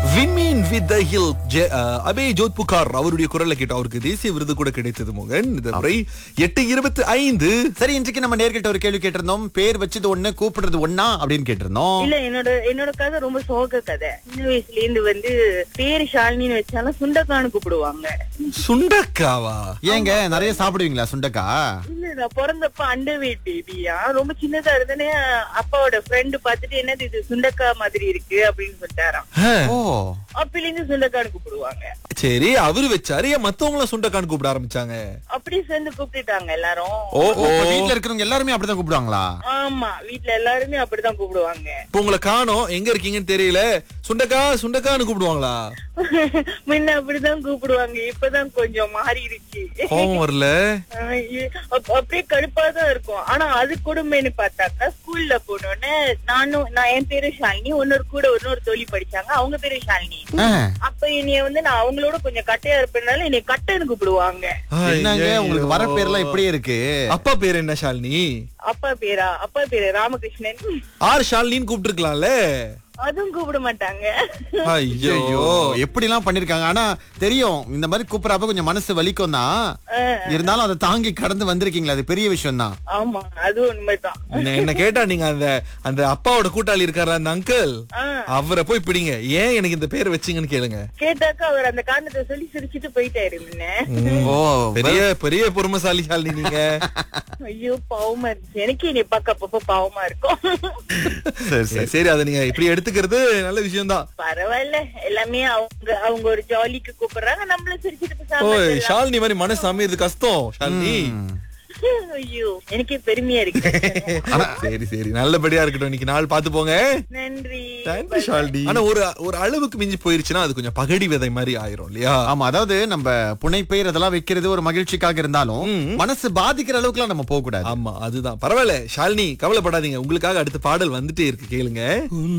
விண்மீன் with the hill ஜெ- அஹ், அபே ஜோத் புகார் அவருடைய குரலை கேட்டு அவருக்கு தேசிய விருது கூட கிடைத்தது மோகன் இந்த முறை எட்டு இருபத்தி ஐந்து சரி இன்றைக்கு நம்ம நேர்கிட்ட ஒரு கேள்வி கேட்டிருந்தோம் பேர் வச்சது ஒண்ணு கூப்பிடுறது ஒண்ணா அப்படின்னு கேட்டிருந்தோம் இல்ல என்னோட என்னோட கதை ரொம்ப சோக கதை சின்ன வயசுல இருந்து வந்து பேரு ஷாலினின்னு வச்சாலும் சுண்டக்கான்னு கூப்பிடுவாங்க சுண்டக்காவா ஏங்க நிறைய சாப்பிடுவீங்களா சுண்டக்கா இல்ல நான் பிறந்தப்ப அண்டர் வெயிட் பேபியா ரொம்ப சின்னதா இருந்தனே அப்பாவோட ஃப்ரெண்டு பாத்துட்டு என்னது இது சுண்டக்கா மாதிரி இருக்கு அப்படின்னு சொல்லிட்டாராம் ஹம். ஓ அப்பில இருந்து சுண்டக்கான்னு கூப்பிடுவாங்க சரி அவரு வச்சாரு ஏன் மத்தவங்களும் சுண்டக்கான்னு கூப்பிட ஆரம்பிச்சாங்க அப்படியே சேர்ந்து கூப்பிட்டுட்டாங்க எல்லாரும் ஓ ஓ, ஓ இப்ப வீட்ல இருக்கிறவங்க எல்லாருமே அப்படிதான் கூப்பிடுவாங்களா ஆமா வீட்ல எல்லாருமே அப்படிதான் கூப்பிடுவாங்க இப்ப உங்களை காணோம் எங்க இருக்கீங்கன்னு தெரியல சுண்டக்கா சுண்டக்கான்னு கூப்பிடுவாங்களா முன்ன அப்படிதான் கூப்பிடுவாங்க இப்பதான் கொஞ்சம் மாறிடுச்சு கோவம் வரல ஆஹ் இ- அப்- அப்படியே கடுப்பா தான் இருக்கும் ஆனா அது கொடுமைன்னு பார்த்தாக்கா ஸ்கூல்ல போனோடனே நானும் நான் என் பேரு ஷாலினி இன்னொரு கூட இன்னொரு தோழி படிச்சாங்க அவங்க பேரு ஷாலினி ஆ, அப்ப என்னைய வந்து நான் அவங்களோட கொஞ்சம் கட்டையா இருப்பதுனால என்னை கட்டைன்னு கூப்பிடுவாங்க என்னங்க ஐயையோ. உங்களுக்கு வர பேர்லாம் இப்படியே இருக்கு அப்பா பேர் என்ன ஷாலினி அப்பா பேரா அப்பா பேரு ராமகிருஷ்ணன் ஆர் ஷாலினின்னு கூப்பிட்டுருக்கலாம்ல அதுவும் கூப்பிட மாட்டாங்க ஐயோ ஐயோ எப்படி எல்லாம் பண்ணிருக்காங்க ஆனா தெரியும் இந்த மாதிரி கூப்பிடறப்ப கொஞ்சம் மனசு வலிக்கும் தான் ஆஹ் இருந்தாலும் அதை தாங்கி கடந்து வந்திருக்கீங்களா அது பெரிய விஷயம் தான் ஆமா அது உண்மைதான் என்ன- என்ன கேட்டா நீங்க அந்த அந்த அப்பாவோட கூட்டாளி இருக்காரு அந்த அங்கிள் ஆஹ் அவரை போய் பிடிங்க ஏன் எனக்கு இந்த பேர் வச்சீங்கன்னு கேளுங்க கேட்டாக்கா அவர் அந்த காரணத்தை சொல்லி சிரிச்சிட்டு போயிட்டாரு முன்ன ஓ பெரிய பெரிய பொறுமைசாலி ஷாலினி நீங்க ஐயோ பாவமா இருந்துச்சு எனக்கு என்னை பார்க்க அப்பப்போ பாவமா இருக்கும் சரி சரி சரி, சரி அதை நீங்க இப்படி எடுத்துக்கிறது நல்ல விஷயம் தான் பரவாயில்ல எல்லாமே அவங்க அவங்க ஒரு ஜாலிக்கு கூப்பிடுறாங்க நம்மள சிரிச்சிட்டு ஓ பேசாம இருக்கலாம். ஷாலினி மாதிரி மனசு அமையறது கஷ்டம் ஷாலினி ஐயோ எனக்கே பெருமையா இருக்கு சரி சரி நல்லபடியா இருக்கட்டும் இன்னைக்கு நாள் பாத்து போங்க நன்றி Thank you, ஷாலினி. ஆனா ஒரு ஒரு அளவுக்கு மிஞ்சி போயிருச்சுன்னா அது கொஞ்சம் பகடி விதை மாதிரி ஆயிரும் இல்லையா ஆமா அதாவது நம்ம புனைப்பெயர் அதெல்லாம் வைக்கிறது ஒரு மகிழ்ச்சிக்காக இருந்தாலும் மனசு பாதிக்கிற அளவுக்குலாம் நம்ம போக கூடாது ஆமா அதுதான் பரவாயில்ல ஷாலினி கவலைப்படாதீங்க உங்களுக்காக அடுத்த பாடல் வந்துட்டே இருக்கு கேளுங்க